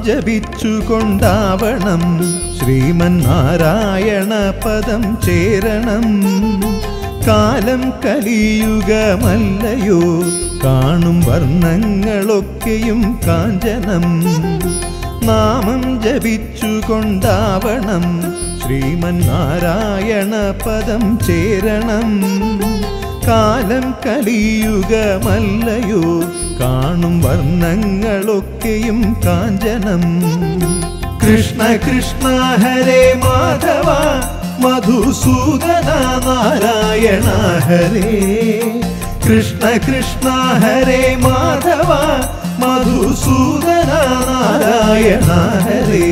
ജപിച്ചുകൊണ്ടാവണം ശ്രീമന്നാരായണ പദം ചേരണം കാലം കലിയുഗമല്ലയോ കാണും വർണ്ണങ്ങളൊക്കെയും കാഞ്ചനം നാമം ജപിച്ചുകൊണ്ടാവണം ശ്രീമന്നാരായണ പദം ചേരണം കാലം കലിയുഗമല്ലയോ കാണും വർണ്ണങ്ങളൊക്കെയും കാഞ്ചനം കൃഷ്ണ കൃഷ്ണ ഹരേ മാധവ മധുസൂദന നാരായണ ഹരേ കൃഷ്ണ കൃഷ്ണ ഹരേ മാധവ മധുസൂദന നാരായണ ഹരേ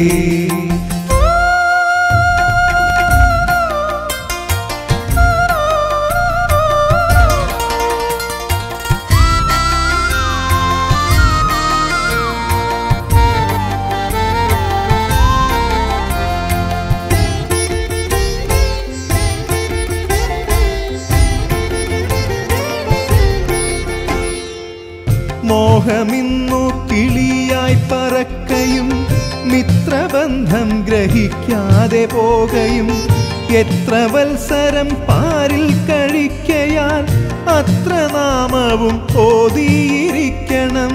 മോഹമിന്നു കിളിയായി പറക്കയും മിത്രബന്ധം ഗ്രഹിക്കാതെ പോകയും എത്ര വത്സരം പാരിൽ കഴിക്കയാൽ അത്ര നാമവും ഓതിയിരിക്കണം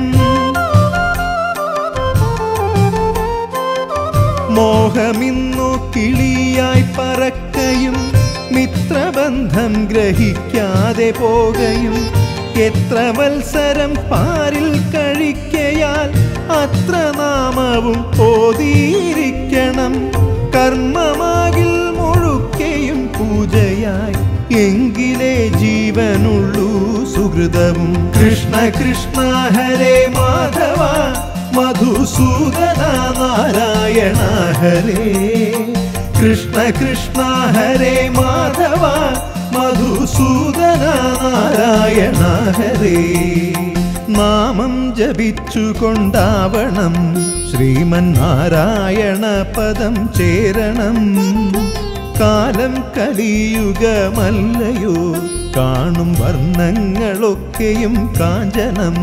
മോഹമിന്നു കിളിയായി പറക്കയും മിത്രബന്ധം ഗ്രഹിക്കാതെ പോകയും എത്ര വത്സരം പാരിൽ കഴിക്കയാൽ അത്ര നാമവും ഓതിയിരിക്കണം കർമ്മമാകിൽ മുഴുക്കെയും പൂജയായി എങ്കിലേ ജീവനുള്ളൂ സുഹൃതവും കൃഷ്ണ കൃഷ്ണ ഹരേ മാധവ മധുസൂദന നാരായണ ഹരേ കൃഷ്ണ കൃഷ്ണ ഹരേ മാധവ മധുസൂദന നാരായണ ഹരേ നാമം ജപിച്ചുകൊണ്ടാവണം ശ്രീമന്നാരായണ പദം ചേരണം കാലം കലിയുഗമല്ലയോ കാണും വർണ്ണങ്ങളൊക്കെയും കാഞ്ചനം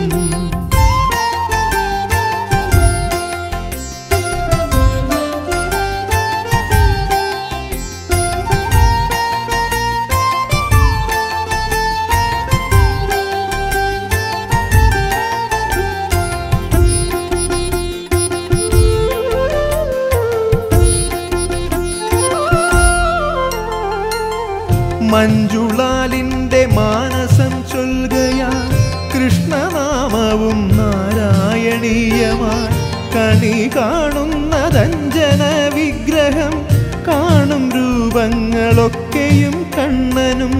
മഞ്ജുളാലിന്റെ മാനസം ചൊൽകയാ കൃഷ്ണനാമവും നാരായണീയമായി കണി കാണുന്നതഞ്ജന വിഗ്രഹം കാണും രൂപങ്ങളൊക്കെയും കണ്ണനും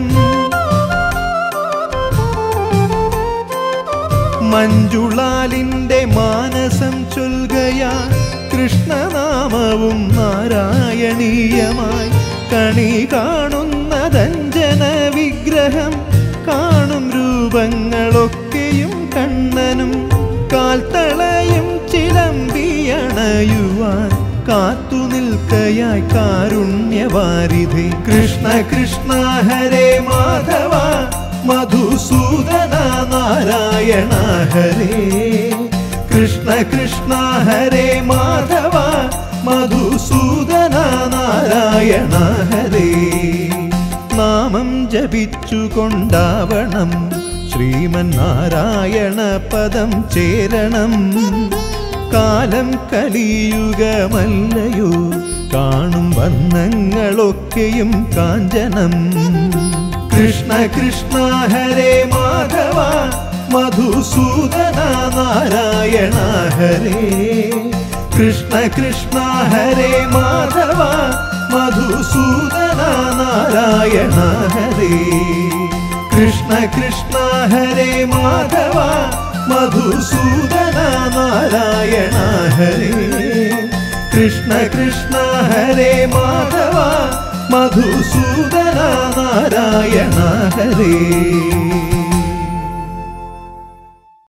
മഞ്ജുളാലിന്റെ മാനസം ചൊൽകയാ കൃഷ്ണനാമവും നാരായണീയമായി കണി കാണുന്നതഞ്ജന വിഗ്രഹം കാണും രൂപങ്ങളൊക്കെയും കണ്ണനും കാൽത്തളയും ചിലമ്പിയണയുവാൻ കാത്തു നിൽക്കയായി കാരുണ്യവാരിധി കൃഷ്ണ കൃഷ്ണ ഹരേ മാധവ മധുസൂദന നാരായണ ഹരേ കൃഷ്ണ കൃഷ്ണ ഹരേ മാധവ മധുസൂദന നാരായണ ഹരേ നാമം ജപിച്ചുകൊണ്ടാവണം ശ്രീമന്നാരായണ പദം ചേരണം കാലം കലിയുഗമല്ലയോ കാണും വർണ്ണങ്ങളൊക്കെയും കാഞ്ചനം കൃഷ്ണ കൃഷ്ണ ഹരേ മാധവ മധുസൂദന നാരായണ ഹരേ കൃഷ്ണ കൃഷ്ണ ഹരേ മാധവ മധുസൂദന നാരായണ ഹരേ കൃഷ്ണ കൃഷ്ണ ഹരേ മാധവ മധുസൂദന നാരായണ ഹരേ കൃഷ്ണ കൃഷ്ണ ഹരേ മാധവ മധുസൂദന നാരായണ ഹരേ